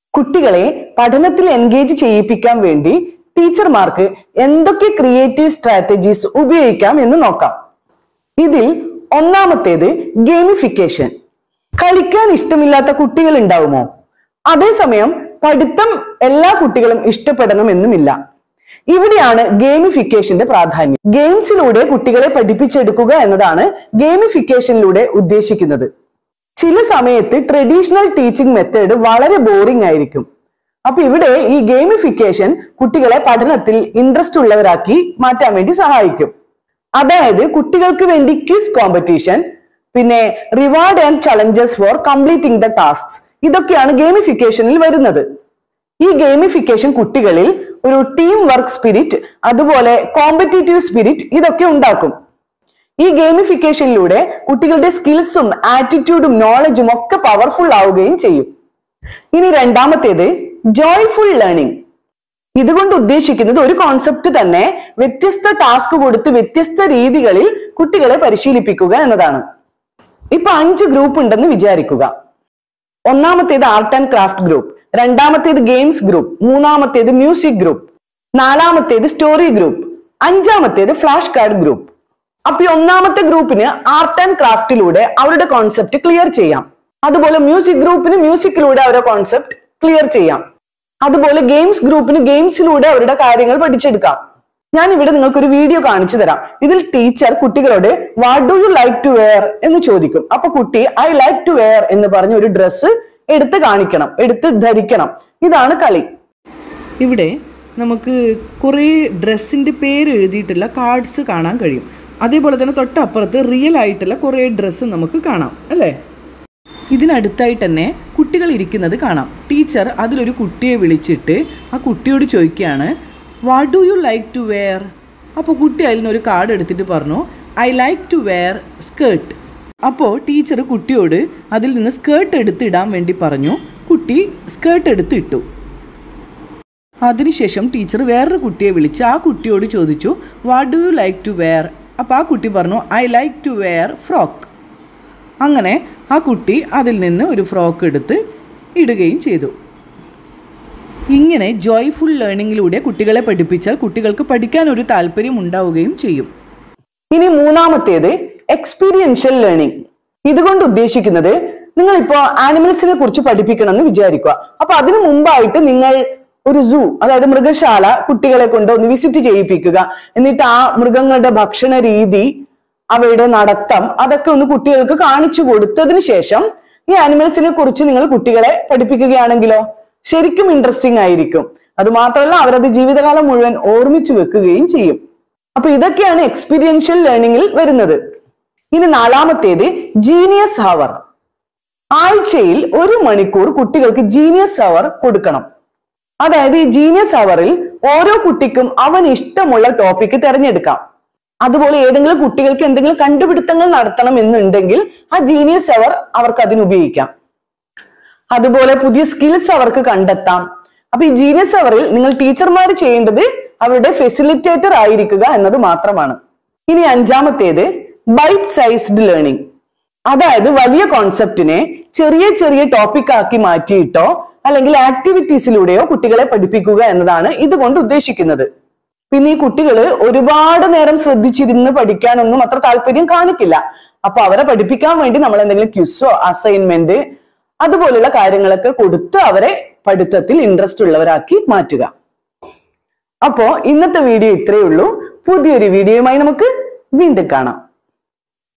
കുട്ടികളെ പഠനത്തിൽ എൻഗേജ് ചെയ്യിപ്പിക്കാൻ വേണ്ടി ടീച്ചർമാർക്ക് എന്തൊക്കെ ക്രിയേറ്റീവ് സ്ട്രാറ്റജീസ് ഉപയോഗിക്കാം എന്ന് നോക്കാം ഇതിൽ ഒന്നാമത്തേത് ഗെയിമിഫിക്കേഷൻ കളിക്കാൻ ഇഷ്ടമില്ലാത്ത കുട്ടികൾ ഉണ്ടാവുമോ അതേസമയം പഠിത്തം എല്ലാ കുട്ടികളും ഇഷ്ടപ്പെടണമെന്നുമില്ല ഇവിടെയാണ് ഗെയിമിഫിക്കേഷന്റെ പ്രാധാന്യം ഗെയിംസിലൂടെ കുട്ടികളെ പഠിപ്പിച്ചെടുക്കുക എന്നതാണ് ഗെയിമിഫിക്കേഷനിലൂടെ ഉദ്ദേശിക്കുന്നത് ചില സമയത്ത് ട്രഡീഷണൽ ടീച്ചിങ് മെത്തേഡ് വളരെ ബോറിംഗ് ആയിരിക്കും അപ്പൊ ഇവിടെ ഈ ഗെയിമിഫിക്കേഷൻ കുട്ടികളെ പഠനത്തിൽ ഇൻട്രസ്റ്റ് ഉള്ളവരാക്കി മാറ്റാൻ വേണ്ടി സഹായിക്കും അതായത് കുട്ടികൾക്ക് വേണ്ടി ക്വിസ് കോമ്പറ്റീഷൻ പിന്നെ reward and challenges for completing the task ഇതൊക്കെയാണ് ഗെയിമിഫിക്കേഷനിൽ വരുന്നത് ഈ ഗെയിമിഫിക്കേഷൻ കുട്ടികളിൽ ഒരു ടീം വർക്ക് സ്പിരിറ്റ് അതുപോലെ കോമ്പറ്റീറ്റീവ് സ്പിരിറ്റ് ഇതൊക്കെ ഉണ്ടാക്കും ഈ ഗെയിമിഫിക്കേഷനിലൂടെ കുട്ടികളുടെ സ്കിൽസും ആറ്റിറ്റ്യൂഡും നോളജും ഒക്കെ പവർഫുൾ ആവുകയും ചെയ്യും ഇനി രണ്ടാമത്തേത് ജോയ്ഫുൾ ലേണിംഗ് ഇതുകൊണ്ട് ഉദ്ദേശിക്കുന്നത് ഒരു കോൺസെപ്റ്റ് തന്നെ വ്യത്യസ്ത ടാസ്ക് കൊടുത്ത് വ്യത്യസ്ത രീതികളിൽ കുട്ടികളെ പരിശീലിപ്പിക്കുക എന്നതാണ് ഇപ്പൊ അഞ്ച് ഗ്രൂപ്പ് ഉണ്ടെന്ന് വിചാരിക്കുക ഒന്നാമത്തേത് ആർട്ട് ആൻഡ് ക്രാഫ്റ്റ് ഗ്രൂപ്പ് രണ്ടാമത്തേത് ഗെയിംസ് ഗ്രൂപ്പ് മൂന്നാമത്തേത് മ്യൂസിക് ഗ്രൂപ്പ് നാലാമത്തേത് സ്റ്റോറി ഗ്രൂപ്പ് അഞ്ചാമത്തേത് ഫ്ലാഷ് കാർഡ് ഗ്രൂപ്പ് അപ്പൊ ഈ ഒന്നാമത്തെ ഗ്രൂപ്പിന് ആർട്ട് ആൻഡ് ക്രാഫ്റ്റിലൂടെ അവരുടെ കോൺസെപ്റ്റ് ക്ലിയർ ചെയ്യാം അതുപോലെ മ്യൂസിക് ഗ്രൂപ്പിന് മ്യൂസിക്കിലൂടെ അവരുടെ കോൺസെപ്റ്റ് ക്ലിയർ ചെയ്യാം അതുപോലെ ഗെയിംസ് ഗ്രൂപ്പിന് ഗെയിംസിലൂടെ അവരുടെ കാര്യങ്ങൾ പഠിച്ചെടുക്കാം ഞാൻ ഇവിടെ നിങ്ങൾക്ക് ഒരു വീഡിയോ കാണിച്ചു തരാം ഇതിൽ ടീച്ചർ കുട്ടികളോട് what do you like to wear എന്ന് ചോദിക്കും അപ്പൊ കുട്ടി ഐ ലൈക്ക് ടു വെയർ എന്ന് പറഞ്ഞ ഒരു ഡ്രസ്സ് എടുത്ത് കാണിക്കണം എടുത്ത് ധരിക്കണം ഇതാണ് കളി ഇവിടെ നമുക്ക് കുറേ ഡ്രസ്സിൻ്റെ പേര് എഴുതിയിട്ടുള്ള കാർഡ്സ് കാണാൻ കഴിയും അതേപോലെ തന്നെ തൊട്ടപ്പുറത്ത് റിയൽ ആയിട്ടുള്ള കുറേ ഡ്രസ്സ് നമുക്ക് കാണാം അല്ലേ ഇതിനടുത്തായിട്ട് തന്നെ കുട്ടികൾ ഇരിക്കുന്നത് കാണാം ടീച്ചർ അതിലൊരു കുട്ടിയെ വിളിച്ചിട്ട് ആ കുട്ടിയോട് ചോദിക്കുകയാണ് what do you like to wear അപ്പോൾ കുട്ടി അതിൽ നിന്ന് ഒരു കാർഡ് എടുത്തിട്ട് പറഞ്ഞു I like to wear skirt അപ്പോൾ ടീച്ചർ കുട്ടിയോട് അതിൽ നിന്ന് സ്കേർട്ട് എടുത്തിടാൻ വേണ്ടി പറഞ്ഞു കുട്ടി സ്കേർട്ട് എടുത്ത് ഇട്ടു അതിനുശേഷം ടീച്ചർ വേറൊരു കുട്ടിയെ വിളിച്ച് ആ കുട്ടിയോട് ചോദിച്ചു what do you like to wear അപ്പോൾ ആ കുട്ടി പറഞ്ഞു I like to wear frock അങ്ങനെ ആ കുട്ടി അതിൽ നിന്ന് ഒരു ഫ്രോക്ക് എടുത്ത് ഇടുകയും ചെയ്തു ഇങ്ങനെ ജോയ്ഫുൾ ലേണിങ്ങിലൂടെ കുട്ടികളെ പഠിപ്പിച്ചാൽ കുട്ടികൾക്ക് പഠിക്കാൻ ഒരു താല്പര്യം ഉണ്ടാവുകയും ചെയ്യും ഇനി മൂന്നാമത്തേത് എക്സ്പീരിയൻഷ്യൽ ലേണിംഗ് ഇതുകൊണ്ട് ഉദ്ദേശിക്കുന്നത് നിങ്ങൾ ഇപ്പോ ആനിമൽസിനെ കുറിച്ച് പഠിപ്പിക്കണം എന്ന് വിചാരിക്കുക അപ്പൊ അതിനു മുമ്പായിട്ട് നിങ്ങൾ ഒരു സൂ അതായത് മൃഗശാല കുട്ടികളെ കൊണ്ട് ഒന്ന് വിസിറ്റ് ചെയ്യിപ്പിക്കുക എന്നിട്ട് ആ മൃഗങ്ങളുടെ ഭക്ഷണ രീതി അവയുടെ നടത്തം അതൊക്കെ ഒന്ന് കുട്ടികൾക്ക് കാണിച്ചു കൊടുത്തതിന് ശേഷം ഈ ആനിമൽസിനെ കുറിച്ച് നിങ്ങൾ കുട്ടികളെ പഠിപ്പിക്കുകയാണെങ്കിലോ ശരിക്കും ഇൻട്രസ്റ്റിംഗ് ആയിരിക്കും അത് മാത്രമല്ല അവരത് ജീവിതകാലം മുഴുവൻ ഓർമ്മിച്ചു വെക്കുകയും ചെയ്യും അപ്പൊ ഇതൊക്കെയാണ് എക്സ്പീരിയൻഷ്യൽ ലേണിംഗിൽ വരുന്നത് ഇനി നാലാമത്തേത് ജീനിയസ് ഹവർ ആഴ്ചയിൽ ഒരു മണിക്കൂർ കുട്ടികൾക്ക് ജീനിയസ് അവർ കൊടുക്കണം അതായത് ഈ ജീനിയസ് അവറിൽ ഓരോ കുട്ടിക്കും അവൻ ഇഷ്ടമുള്ള ടോപ്പിക്ക് തിരഞ്ഞെടുക്കാം അതുപോലെ ഏതെങ്കിലും കുട്ടികൾക്ക് എന്തെങ്കിലും കണ്ടുപിടുത്തങ്ങൾ നടത്തണം എന്നുണ്ടെങ്കിൽ ആ ജീനിയസ് അവർ അവർക്ക് അതിന് ഉപയോഗിക്കാം അതുപോലെ പുതിയ സ്കിൽസ് അവർക്ക് കണ്ടെത്താം അപ്പൊ ഈ ജീനിയസ് അവറിൽ നിങ്ങൾ ടീച്ചർമാർ ചെയ്യേണ്ടത് അവരുടെ ഫെസിലിറ്റേറ്റർ ആയിരിക്കുക എന്നത് മാത്രമാണ് ഇനി അഞ്ചാമത്തേത് ബൈറ്റ് സൈസ്ഡ് ലേണിംഗ് അതായത് വലിയ കോൺസെപ്റ്റിനെ ചെറിയ ചെറിയ ടോപ്പിക് ആക്കി മാറ്റിയിട്ടോ അല്ലെങ്കിൽ ആക്ടിവിറ്റീസിലൂടെയോ കുട്ടികളെ പഠിപ്പിക്കുക എന്നതാണ് ഇതുകൊണ്ട് ഉദ്ദേശിക്കുന്നത് പിന്നെ ഈ കുട്ടികൾ ഒരുപാട് നേരം ശ്രദ്ധിച്ചിരുന്ന് പഠിക്കാനൊന്നും അത്ര താല്പര്യം കാണിക്കില്ല അപ്പൊ അവരെ പഠിപ്പിക്കാൻ വേണ്ടി നമ്മൾ എന്തെങ്കിലും ക്യുസോ അസൈൻമെന്റ് അതുപോലുള്ള കാര്യങ്ങളൊക്കെ കൊടുത്ത് അവരെ പഠിത്തത്തിൽ ഇൻട്രസ്റ്റ് ഉള്ളവരാക്കി മാറ്റുക അപ്പോ ഇന്നത്തെ വീഡിയോ ഇത്രയേ ഉള്ളൂ പുതിയൊരു വീഡിയോയുമായി നമുക്ക് വീണ്ടും കാണാം